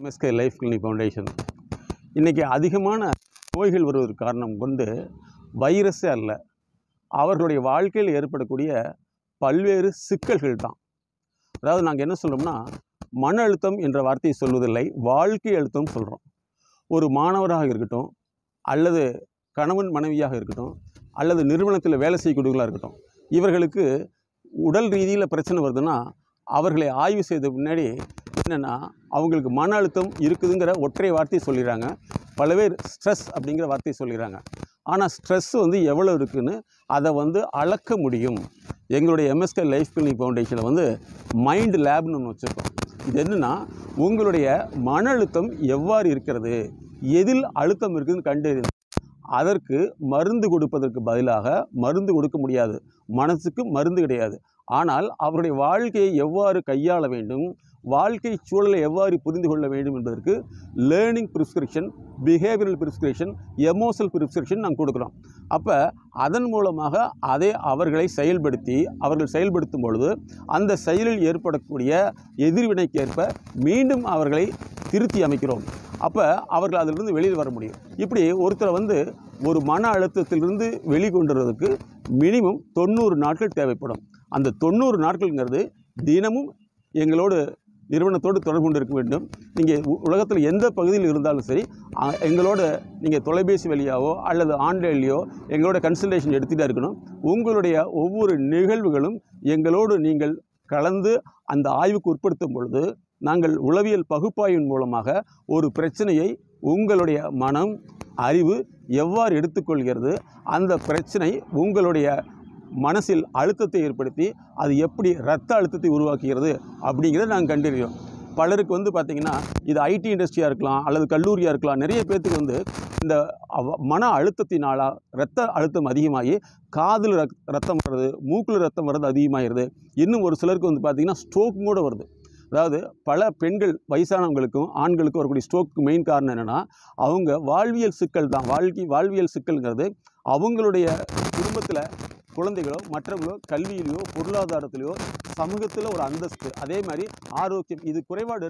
MSK life clinic foundation இன்றைக்கி அதிகமான நோய்கள் வருவதற்கு காரணம் கொண்டு வைரஸே அல்ல அவர்களுடைய வாழ்க்கையில் ஏற்படக்கூடிய பல்வேறு சிக்கல்கள் தான் அதாவது நாங்கள் என்ன சொல்கிறோம்னா மன அழுத்தம் என்ற வார்த்தையை சொல்வதில்லை வாழ்க்கை அழுத்தம் சொல்கிறோம் ஒரு மாணவராக இருக்கட்டும் அல்லது கணவன் மனைவியாக இருக்கட்டும் அல்லது நிறுவனத்தில் வேலை செய்யக்கூடியவர்களாக இருக்கட்டும் இவர்களுக்கு உடல் ரீதியில் பிரச்சனை வருதுன்னா அவர்களை ஆய்வு செய்த பின்னாடி என்னென்னா அவங்களுக்கு மன அழுத்தம் இருக்குதுங்கிற ஒற்றை வார்த்தையை சொல்லிடுறாங்க பல பேர் ஸ்ட்ரெஸ் அப்படிங்கிற வார்த்தையை சொல்லிடுறாங்க ஆனால் ஸ்ட்ரெஸ் வந்து எவ்வளோ இருக்குன்னு அதை வந்து அளக்க முடியும் எங்களுடைய எம்எஸ்கே லைஃப் கிளினிக் ஃபவுண்டேஷனில் வந்து மைண்ட் லேப்னு ஒன்று வச்சுருக்கோம் இது என்னென்னா உங்களுடைய மன அழுத்தம் எவ்வாறு இருக்கிறது எதில் அழுத்தம் இருக்குதுன்னு கண்டறிந்து அதற்கு மருந்து கொடுப்பதற்கு பதிலாக மருந்து கொடுக்க முடியாது மனசுக்கு மருந்து கிடையாது ஆனால் அவருடைய வாழ்க்கையை எவ்வாறு கையாள வேண்டும் வாழ்க்கை சூழலை எவ்வாறு புரிந்து கொள்ள வேண்டும் என்பதற்கு learning prescription behavioural prescription emotional prescription நாங்கள் கொடுக்குறோம் அப்போ அதன் மூலமாக அதை அவர்களை செயல்படுத்தி அவர்கள் செயல்படுத்தும் பொழுது அந்த செயலில் ஏற்படக்கூடிய எதிர்வினைக்கேற்ப மீண்டும் அவர்களை திருத்தி அமைக்கிறோம் அப்போ அவர்கள் அதிலிருந்து வெளியில் வர முடியும் இப்படி ஒருத்தரை வந்து ஒரு மன அழுத்தத்திலிருந்து வெளிக்கொண்டுறதுக்கு மினிமம் தொண்ணூறு நாட்கள் தேவைப்படும் அந்த தொண்ணூறு நாட்கள்ங்கிறது தினமும் எங்களோடு நிறுவனத்தோடு தொடர்பு கொண்டு இருக்க வேண்டும் நீங்கள் உலகத்தில் எந்த பகுதியில் இருந்தாலும் சரி அ- எங்களோட நீங்கள் தொலைபேசி வழியாவோ அல்லது ஆன்லைன்லேயோ எங்களோட கன்சல்டேஷன் எடுத்துகிட்டே இருக்கணும் உங்களுடைய ஒவ்வொரு நிகழ்வுகளும் எங்களோடு நீங்கள் கலந்து அந்த ஆய்வுக்கு உட்படுத்தும் பொழுது நாங்கள் உளவியல் பகுப்பாய்வின் மூலமாக ஒரு பிரச்சனையை உங்களுடைய மனம் அறிவு எவ்வாறு எடுத்துக்கொள்கிறது அந்த பிரச்சனை உங்களுடைய மனசில் அழுத்தத்தை ஏற்படுத்தி அது எப்படி இரத்த அழுத்தத்தை உருவாக்குகிறது அப்படிங்கிறத நாங்கள் கண்டறிகிறோம் பலருக்கு வந்து பார்த்திங்கன்னா இது ஐடி இண்டஸ்ட்ரியாக இருக்கலாம் அல்லது கல்லூரியாக இருக்கலாம் நிறைய பேர்த்துக்கு வந்து இந்த அவ- மன அழுத்தத்தினால இரத்த அழுத்தம் அதிகமாகி காதில் ரத் ரத்தம் வர்றது மூக்கில் ரத்தம் வர்றது அதிகமாகிடுது இன்னும் ஒரு சிலருக்கு வந்து பார்த்திங்கன்னா ஸ்ட்ரோக்கும் கூட வருது அதாவது பல பெண்கள் வயசானவங்களுக்கும் ஆண்களுக்கும் வரக்கூடிய ஸ்ட்ரோக்கு மெயின் காரணம் என்னென்னா அவங்க வாழ்வியல் சிக்கல் தான் வாழ்க்கை வாழ்வியல் சிக்கல்ங்கிறது அவங்களுடைய குடும்பத்தில் குழந்தைகளோ மற்றவங்களோ கல்வியிலையோ பொருளாதாரத்திலையோ சமூகத்தில் ஒரு அந்தஸ்து அதே மாதிரி ஆரோக்கியம் இது குறைபாடு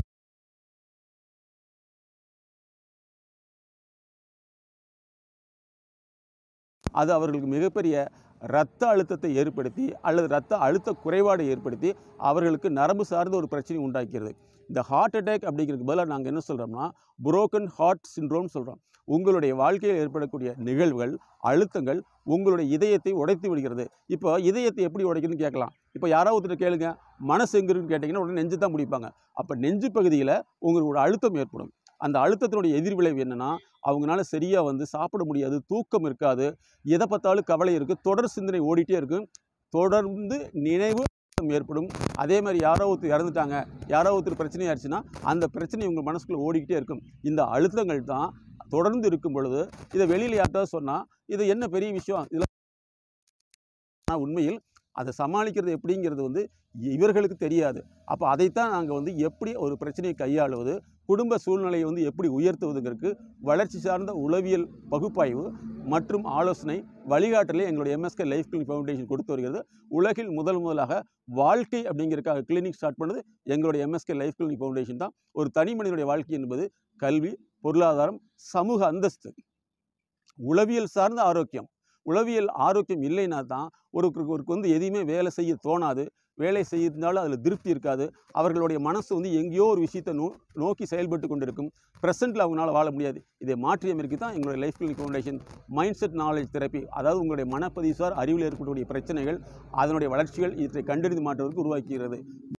அது அவர்களுக்கு மிகப்பெரிய இரத்த அழுத்தத்தை ஏற்படுத்தி அல்லது இரத்த அழுத்த குறைபாடை ஏற்படுத்தி அவர்களுக்கு நரம்பு சார்ந்த ஒரு பிரச்சனை உண்டாக்கிறது இந்த ஹார்ட் அட்டாக் அப்படிங்கிறதுக்கு பதிலாக நாங்கள் என்ன சொல்கிறோம்னா புரோக்கன் ஹார்ட் சிண்ட்ரோம் சொல்கிறோம் உங்களுடைய வாழ்க்கையில் ஏற்படக்கூடிய நிகழ்வுகள் அழுத்தங்கள் உங்களுடைய இதயத்தை உடைத்து விடுகிறது இப்போ இதயத்தை எப்படி உடைக்குதுன்னு கேட்கலாம் இப்போ யாராவது ஒருத்தர் கேளுங்க மனசு எங்க இருக்குன்னு கேட்டிங்கன்னா உடனே நெஞ்சு தான் முடிப்பாங்க அப்போ நெஞ்சு பகுதியில் உங்களுக்கு ஒரு அழுத்தம் ஏற்படும் அந்த அழுத்தத்தினுடைய எதிர்விளைவு என்னென்னா அவங்களால சரியாக வந்து சாப்பிட முடியாது தூக்கம் இருக்காது எதை பார்த்தாலும் கவலை இருக்குது தொடர் சிந்தனை ஓடிட்டே இருக்கும் தொடர்ந்து நினைவு அழுத்தம் ஏற்படும் அதே மாதிரி யாரோ ஒருத்தர் இறந்துட்டாங்க யாரோ ஒருத்தர் பிரச்சனை ஆயிடுச்சுன்னா அந்த பிரச்சனை உங்கள் மனசுக்குள்ளே ஓடிக்கிட்டே இருக்கும் இந்த அழுத்தங்கள் தான் தொடர்ந்து இருக்கும் பொழுது இதை வெளியில் யார்ட்டாவது சொன்னால் இது என்ன பெரிய விஷயம் இதில் ஆனால் உண்மையில் அதை சமாளிக்கிறது எப்படிங்கிறது வந்து இவர்களுக்கு தெரியாது அப்போ அதைத்தான் நாங்கள் வந்து எப்படி ஒரு பிரச்சனையை கையாளுவது குடும்ப சூழ்நிலையை வந்து எப்படி உயர்த்துவதுங்கிறதுக்கு வளர்ச்சி சார்ந்த உளவியல் பகுப்பாய்வு மற்றும் ஆலோசனை வழிகாட்டலை எங்களுடைய எம்எஸ்கே லைஃப் கிளினிக் ஃபவுண்டேஷன் கொடுத்து வருகிறது உலகில் முதல் முதலாக வாழ்க்கை அப்படிங்கிறதுக்காக கிளினிக் ஸ்டார்ட் பண்ணது எங்களுடைய எம்எஸ்கே லைஃப் கிளினிக் ஃபவுண்டேஷன் தான் ஒரு தனி மனிதனுடைய வாழ்க்கை என்பது கல்வி பொருளாதாரம் சமூக அந்தஸ்து உளவியல் சார்ந்த ஆரோக்கியம் உளவியல் ஆரோக்கியம் இல்லைன்னா தான் ஒரு ஒருக்கு வந்து எதையுமே வேலை செய்ய தோணாது வேலை செய்யிருந்தாலும் அதில் திருப்தி இருக்காது அவர்களுடைய மனசு வந்து எங்கேயோ ஒரு விஷயத்தை நோ நோக்கி செயல்பட்டு கொண்டிருக்கும் ப்ரெசென்ட்டில் அவங்களால வாழ முடியாது இதை மாற்றி அமைக்க தான் எங்களுடைய life clinic foundation mind set knowledge therapy அதாவது உங்களுடைய மனப்பதிவு சார் அறிவில் ஏற்படக்கூடிய பிரச்சனைகள் அதனுடைய வளர்ச்சிகள் இதை கண்டறிந்து மாற்றுவதற்கு உருவாக்குகிறது